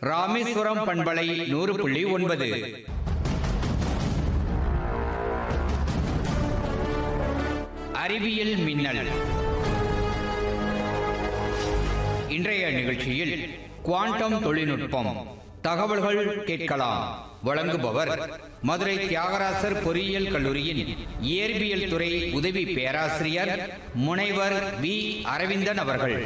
ராமேஸ்வரம் பண்பலை நூறு புள்ளி ஒன்பது அறிவியல் மின்னல் இன்றைய நிகழ்ச்சியில் குவாண்டம் தொழில்நுட்பம் தகவல்கள் கேட்கலாம் வழங்குபவர் மதுரை தியாகராசர் பொறியியல் கல்லூரியின் இயற்பியல் துறை உதவி பேராசிரியர் முனைவர் வி அரவிந்தன் அவர்கள்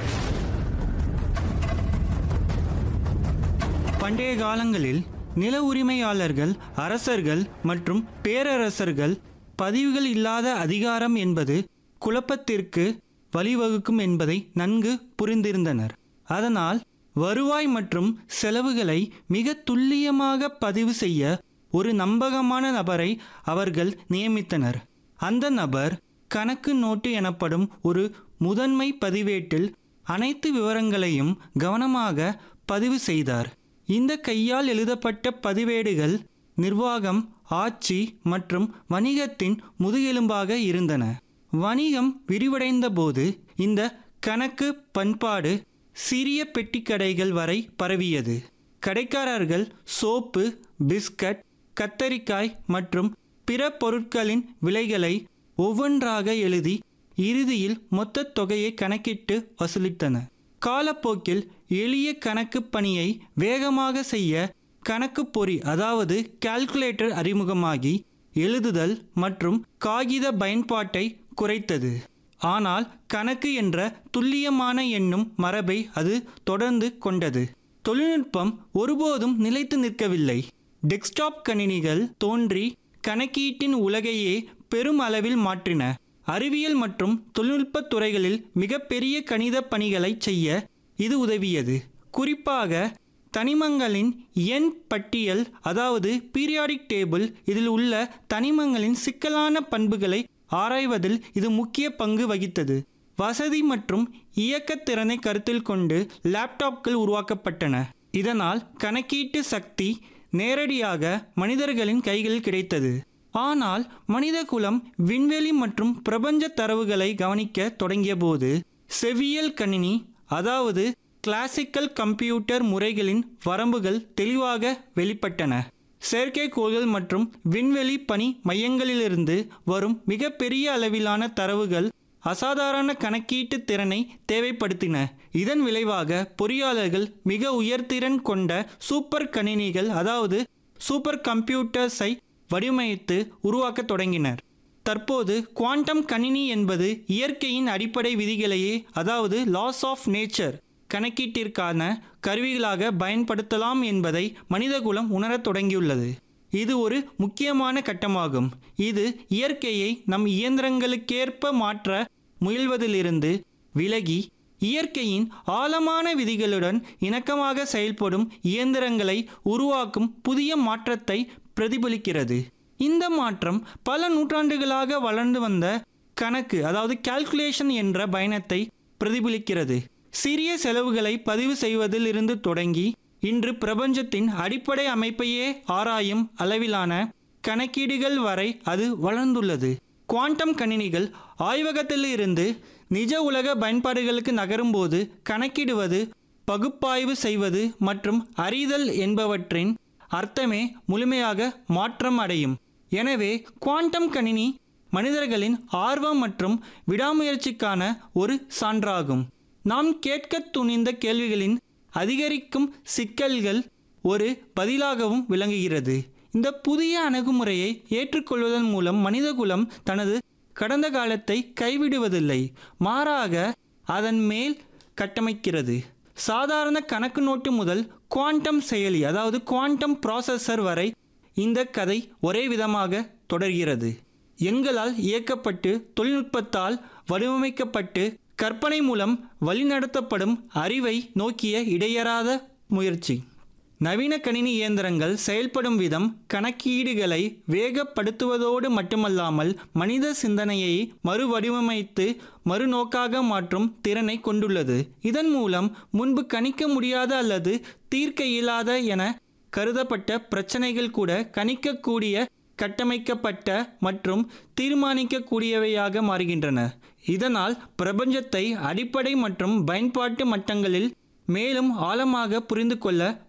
பண்டைய காலங்களில் நில உரிமையாளர்கள் அரசர்கள் மற்றும் பேரரசர்கள் பதிவுகள் இல்லாத அதிகாரம் என்பது குழப்பத்திற்கு வழிவகுக்கும் என்பதை நன்கு புரிந்திருந்தனர் அதனால் வருவாய் மற்றும் செலவுகளை மிக துல்லியமாக பதிவு செய்ய ஒரு நம்பகமான நபரை அவர்கள் நியமித்தனர் அந்த நபர் கணக்கு நோட்டு எனப்படும் ஒரு முதன்மை பதிவேட்டில் அனைத்து விவரங்களையும் கவனமாக பதிவு செய்தார் இந்த கையால் எழுதப்பட்ட பதிவேடுகள் நிர்வாகம் ஆட்சி மற்றும் வணிகத்தின் முதுகெலும்பாக இருந்தன வணிகம் விரிவடைந்த போது இந்த கணக்கு பண்பாடு சிறிய பெட்டிக்கடைகள் வரை பரவியது கடைக்காரர்கள் சோப்பு பிஸ்கட் கத்தரிக்காய் மற்றும் பிற பொருட்களின் விலைகளை ஒவ்வொன்றாக எழுதி இறுதியில் மொத்த தொகையை கணக்கிட்டு வசூலித்தன காலப்போக்கில் எளிய கணக்கு பணியை வேகமாக செய்ய கணக்கு பொறி அதாவது கால்குலேட்டர் அறிமுகமாகி எழுதுதல் மற்றும் காகித பயன்பாட்டை குறைத்தது ஆனால் கணக்கு என்ற துல்லியமான எண்ணும் மரபை அது தொடர்ந்து கொண்டது தொழில்நுட்பம் ஒருபோதும் நிலைத்து நிற்கவில்லை டெஸ்க்டாப் கணினிகள் தோன்றி கணக்கீட்டின் உலகையே பெரும் அளவில் மாற்றின அறிவியல் மற்றும் தொழில்நுட்ப துறைகளில் மிகப்பெரிய கணித பணிகளை செய்ய இது உதவியது குறிப்பாக தனிமங்களின் எண் பட்டியல் அதாவது பீரியாடிக் டேபிள் இதில் உள்ள தனிமங்களின் சிக்கலான பண்புகளை ஆராய்வதில் இது முக்கிய பங்கு வகித்தது வசதி மற்றும் இயக்கத்திறனை கருத்தில் கொண்டு லேப்டாப்கள் உருவாக்கப்பட்டன இதனால் கணக்கீட்டு சக்தி நேரடியாக மனிதர்களின் கைகளில் கிடைத்தது ஆனால் மனித குலம் விண்வெளி மற்றும் பிரபஞ்ச தரவுகளை கவனிக்க தொடங்கியபோது செவியல் கணினி அதாவது கிளாசிக்கல் கம்ப்யூட்டர் முறைகளின் வரம்புகள் தெளிவாக வெளிப்பட்டன செயற்கைக்கோள்கள் மற்றும் விண்வெளி பணி மையங்களிலிருந்து வரும் மிகப்பெரிய அளவிலான தரவுகள் அசாதாரண கணக்கீட்டு திறனை தேவைப்படுத்தின இதன் விளைவாக பொறியாளர்கள் மிக உயர்திறன் கொண்ட சூப்பர் கணினிகள் அதாவது சூப்பர் கம்ப்யூட்டர்ஸை வடிவமைத்து உருவாக்கத் தொடங்கினர் தற்போது குவாண்டம் கணினி என்பது இயற்கையின் அடிப்படை விதிகளையே அதாவது லாஸ் ஆஃப் நேச்சர் கணக்கீட்டிற்கான கருவிகளாக பயன்படுத்தலாம் என்பதை மனிதகுலம் உணரத் தொடங்கியுள்ளது இது ஒரு முக்கியமான கட்டமாகும் இது இயற்கையை நம் இயந்திரங்களுக்கேற்ப மாற்ற முயல்வதிலிருந்து விலகி இயற்கையின் ஆழமான விதிகளுடன் இணக்கமாக செயல்படும் இயந்திரங்களை உருவாக்கும் புதிய மாற்றத்தை பிரதிபலிக்கிறது இந்த மாற்றம் பல நூற்றாண்டுகளாக வளர்ந்து வந்த கணக்கு அதாவது கால்குலேஷன் என்ற பயணத்தை பிரதிபலிக்கிறது சிறிய செலவுகளை பதிவு செய்வதில் இருந்து தொடங்கி இன்று பிரபஞ்சத்தின் அடிப்படை அமைப்பையே ஆராயும் அளவிலான கணக்கீடுகள் வரை அது வளர்ந்துள்ளது குவாண்டம் கணினிகள் ஆய்வகத்திலிருந்து நிஜ உலக பயன்பாடுகளுக்கு நகரும்போது கணக்கிடுவது பகுப்பாய்வு செய்வது மற்றும் அறிதல் என்பவற்றின் அர்த்தமே முழுமையாக மாற்றம் அடையும் எனவே குவாண்டம் கணினி மனிதர்களின் ஆர்வம் மற்றும் விடாமுயற்சிக்கான ஒரு சான்றாகும் நாம் கேட்க துணிந்த கேள்விகளின் அதிகரிக்கும் சிக்கல்கள் ஒரு பதிலாகவும் விளங்குகிறது இந்த புதிய அணுகுமுறையை ஏற்றுக்கொள்வதன் மூலம் மனிதகுலம் தனது கடந்த காலத்தை கைவிடுவதில்லை மாறாக அதன் மேல் கட்டமைக்கிறது சாதாரண கணக்கு நோட்டு முதல் குவாண்டம் செயலி அதாவது குவாண்டம் ப்ராசஸர் வரை இந்த கதை ஒரே விதமாக தொடர்கிறது எண்களால் இயக்கப்பட்டு தொழில்நுட்பத்தால் வடிவமைக்கப்பட்டு கற்பனை மூலம் வழிநடத்தப்படும் அறிவை நோக்கிய இடையறாத முயற்சி நவீன கணினி இயந்திரங்கள் செயல்படும் விதம் கணக்கீடுகளை வேகப்படுத்துவதோடு மட்டுமல்லாமல் மனித சிந்தனையை மறுவடிவமைத்து மறுநோக்காக மாற்றும் திறனை கொண்டுள்ளது இதன் மூலம் முன்பு கணிக்க முடியாத அல்லது தீர்க்க இயலாத என கருதப்பட்ட பிரச்சனைகள் கூட கணிக்கக்கூடிய கட்டமைக்கப்பட்ட மற்றும் தீர்மானிக்கக்கூடியவையாக மாறுகின்றன இதனால் பிரபஞ்சத்தை அடிப்படை மற்றும் பயன்பாட்டு மட்டங்களில் மேலும் ஆழமாக புரிந்து கொள்ள